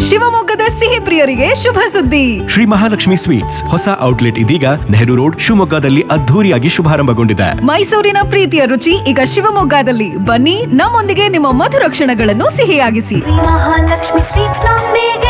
ಶಿವಮೊಗ್ಗದ ಸಿಹಿ ಪ್ರಿಯರಿಗೆ ಶುಭ ಸುದ್ದಿ ಶ್ರೀ ಮಹಾಲಕ್ಷ್ಮಿ ಸ್ವೀಟ್ಸ್ ಹೊಸ ಔಟ್ಲೆಟ್ ಇದೀಗ ನೆಹರು ರೋಡ್ ಶಿವಮೊಗ್ಗದಲ್ಲಿ ಅದ್ಧೂರಿಯಾಗಿ ಶುಭಾರಂಭಗೊಂಡಿದೆ ಮೈಸೂರಿನ ಪ್ರೀತಿಯ ರುಚಿ ಈಗ ಶಿವಮೊಗ್ಗದಲ್ಲಿ ಬನ್ನಿ ನಮ್ಮೊಂದಿಗೆ ನಿಮ್ಮ ಮಧುರ ಕ್ಷಣಗಳನ್ನು ಸಿಹಿಯಾಗಿಸಿ ಮಹಾಲಕ್ಷ್ಮಿ ಸ್ವೀಟ್ಸ್ ನೊಂದಿಗೆ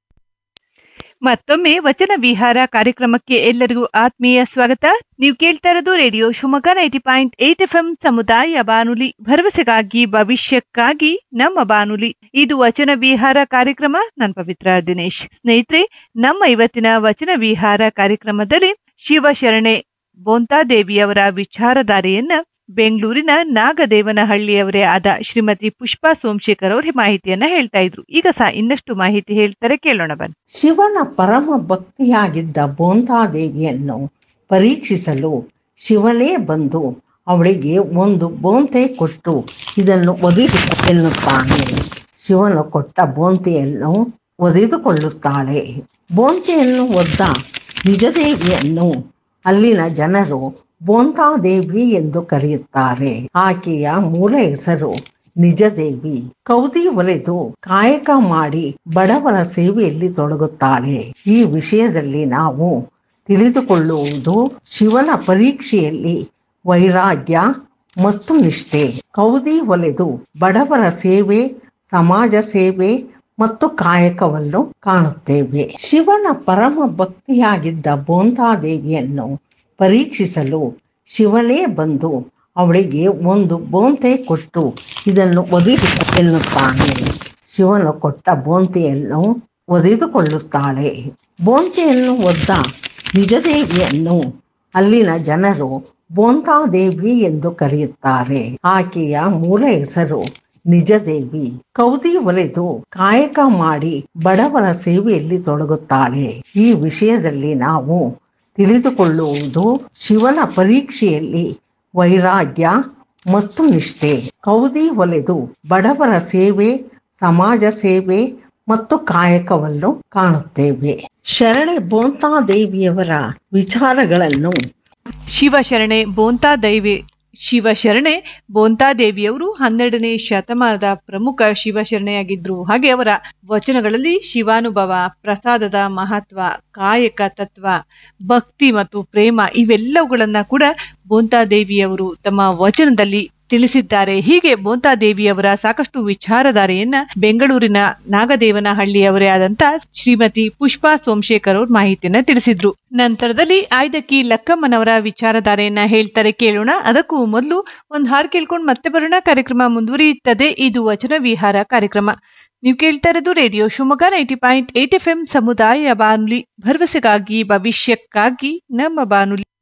ಮತ್ತೊಮ್ಮೆ ವಚನ ವಿಹಾರ ಕಾರ್ಯಕ್ರಮಕ್ಕೆ ಎಲ್ಲರಿಗೂ ಆತ್ಮೀಯ ಸ್ವಾಗತ ನೀವು ಕೇಳ್ತಾ ಇರೋದು radio Shivamogga ninety point eight F M ಸಮುದಾಯ ಬಾನುಲಿ ಭರವಸೆಗಾಗಿ ಭವಿಷ್ಯಕ್ಕಾಗಿ ನಮ್ಮ ಬಾನುಲಿ ಇದು ವಚನ ವಿಹಾರ ಕಾರ್ಯಕ್ರಮ ನಾನು ಪವಿತ್ರ ದಿನೇಶ್ ಸ್ನೇಹಿತರೆ ನಮ್ಮ ಇವತ್ತಿನ ವಚನ ವಿಹಾರ ಕಾರ್ಯಕ್ರಮದಲ್ಲಿ ಶಿವಶರಣೆ ಬೋಂತಾದೇವಿಯವರ ವಿಚಾರಧಾರೆಯನ್ನ ಬೆಂಗಳೂರಿನ ನಾಗದೇವನಹಳ್ಳಿಯವರೇ ಆದ ಶ್ರೀಮತಿ ಪುಷ್ಪಾ ಸೋಮಶೇಖರ್ ಅವರೇ ಮಾಹಿತಿಯನ್ನ ಹೇಳ್ತಾ ಇದ್ರು ಈಗ ಸಹ ಇನ್ನಷ್ಟು ಮಾಹಿತಿ ಹೇಳ್ತಾರೆ ಕೇಳೋಣ ಬನ್ನಿ ಶಿವನ ಪರಮ ಭಕ್ತಿಯಾಗಿದ್ದ ಬೋಂತಾದೇವಿಯನ್ನು ಪರೀಕ್ಷಿಸಲು ಶಿವನೇ ಬಂದು ಅವಳಿಗೆ ಒಂದು ಬೋಂತೆ ಕೊಟ್ಟು ಇದನ್ನು ಒದಿದು ಎನ್ನುತ್ತಾನೆ ಶಿವನು ಕೊಟ್ಟ ಬೋಂತೆಯನ್ನು ಒದೆದುಕೊಳ್ಳುತ್ತಾಳೆ ಬೋಂತೆಯನ್ನು ಒದ್ದ ನಿಜದೇವಿಯನ್ನು ಅಲ್ಲಿನ ಜನರು ಬೋಂತಾದೇವಿ ಎಂದು ಕರೆಯುತ್ತಾರೆ ಆಕೆಯ ಮೂಲ ಹೆಸರು ನಿಜದೇವಿ ಕೌದಿ ಒಲೆದು ಕಾಯಕ ಮಾಡಿ ಬಡವರ ಸೇವೆಯಲ್ಲಿ ತೊಡಗುತ್ತಾಳೆ ಈ ವಿಷಯದಲ್ಲಿ ನಾವು ತಿಳಿದುಕೊಳ್ಳುವುದು ಶಿವನ ಪರೀಕ್ಷೆಯಲ್ಲಿ ವೈರಾಗ್ಯ ಮತ್ತು ನಿಷ್ಠೆ ಕೌದಿ ಒಲೆದು ಬಡವರ ಸೇವೆ ಸಮಾಜ ಸೇವೆ ಮತ್ತು ಕಾಯಕವನ್ನು ಕಾಣುತ್ತೇವೆ ಶಿವನ ಪರಮ ಭಕ್ತಿಯಾಗಿದ್ದ ಬೋಂತಾದೇವಿಯನ್ನು ಪರೀಕ್ಷಿಸಲು ಶಿವನೇ ಬಂದು ಅವಳಿಗೆ ಒಂದು ಬೋಂತೆ ಕೊಟ್ಟು ಇದನ್ನು ಒದಿದು ಎನ್ನುತ್ತಾನೆ ಶಿವನು ಕೊಟ್ಟ ಬೋಂತೆಯನ್ನು ಒದೆದುಕೊಳ್ಳುತ್ತಾಳೆ ಬೋಂತೆಯನ್ನು ಒದ್ದ ನಿಜದೇವಿಯನ್ನು ಅಲ್ಲಿನ ಜನರು ಬೋಂತಾದೇವಿ ಎಂದು ಕರೆಯುತ್ತಾರೆ ಆಕೆಯ ಮೂಲ ಹೆಸರು ನಿಜದೇವಿ ಕೌದಿ ಒಲೆದು ಕಾಯಕ ಮಾಡಿ ಬಡವರ ಸೇವೆಯಲ್ಲಿ ತೊಡಗುತ್ತಾಳೆ ಈ ವಿಷಯದಲ್ಲಿ ನಾವು ತಿಳಿದುಕೊಳ್ಳುವುದು ಶಿವನ ಪರೀಕ್ಷೆಯಲ್ಲಿ ವೈರಾಗ್ಯ ಮತ್ತು ನಿಷ್ಠೆ ಕೌದಿ ಒಲೆದು ಬಡವರ ಸೇವೆ ಸಮಾಜ ಸೇವೆ ಮತ್ತು ಕಾಯಕವನ್ನು ಕಾಣುತ್ತೇವೆ ಶರಣೆ ಬೋಂತಾದೇವಿಯವರ ವಿಚಾರಗಳನ್ನು ಶಿವಶರಣೆ ಬೋಂತಾದೈವಿ ಶಿವಶರಣೆ ಬೋಂತಾದೇವಿಯವರು ಹನ್ನೆರಡನೇ ಶತಮಾನದ ಪ್ರಮುಖ ಶಿವಶರಣೆಯಾಗಿದ್ರು ಹಾಗೆ ಅವರ ವಚನಗಳಲ್ಲಿ ಶಿವಾನುಭವ ಪ್ರಸಾದದ ಮಹತ್ವ ಕಾಯಕ ತತ್ವ ಭಕ್ತಿ ಮತ್ತು ಪ್ರೇಮ ಇವೆಲ್ಲವುಗಳನ್ನ ಕೂಡ ಬೋಂತಾದೇವಿಯವರು ತಮ್ಮ ವಚನದಲ್ಲಿ ತಿಳಿಸಿದ್ದಾರೆ ಹೀಗೆ ಬೋಂತಾದೇವಿಯವರ ಸಾಕಷ್ಟು ವಿಚಾರಧಾರೆಯನ್ನ ಬೆಂಗಳೂರಿನ ನಾಗದೇವನಹಳ್ಳಿಯವರೇ ಆದಂತ ಶ್ರೀಮತಿ ಪುಷ್ಪಾ ಸೋಮಶೇಖರ್ ಅವರು ಮಾಹಿತಿಯನ್ನ ತಿಳಿಸಿದ್ರು ನಂತರದಲ್ಲಿ ಆಯ್ದಕ್ಕಿ ಲಕ್ಕಮ್ಮನವರ ವಿಚಾರಧಾರೆಯನ್ನ ಹೇಳ್ತಾರೆ ಕೇಳೋಣ ಅದಕ್ಕೂ ಮೊದಲು ಒಂದ್ ಹಾಡು ಕೇಳ್ಕೊಂಡು ಮತ್ತೆ ಬರೋಣ ಕಾರ್ಯಕ್ರಮ ಮುಂದುವರಿಯುತ್ತದೆ ಇದು ವಚನ ವಿಹಾರ ಕಾರ್ಯಕ್ರಮ ನೀವು ಕೇಳ್ತಾ ಇರೋದು radio Shivamogga ninety point eight F M ಸಮುದಾಯ ಬಾನುಲಿ ಭರವಸೆಗಾಗಿ ಭವಿಷ್ಯಕ್ಕಾಗಿ ನಮ್ಮ ಬಾನುಲಿ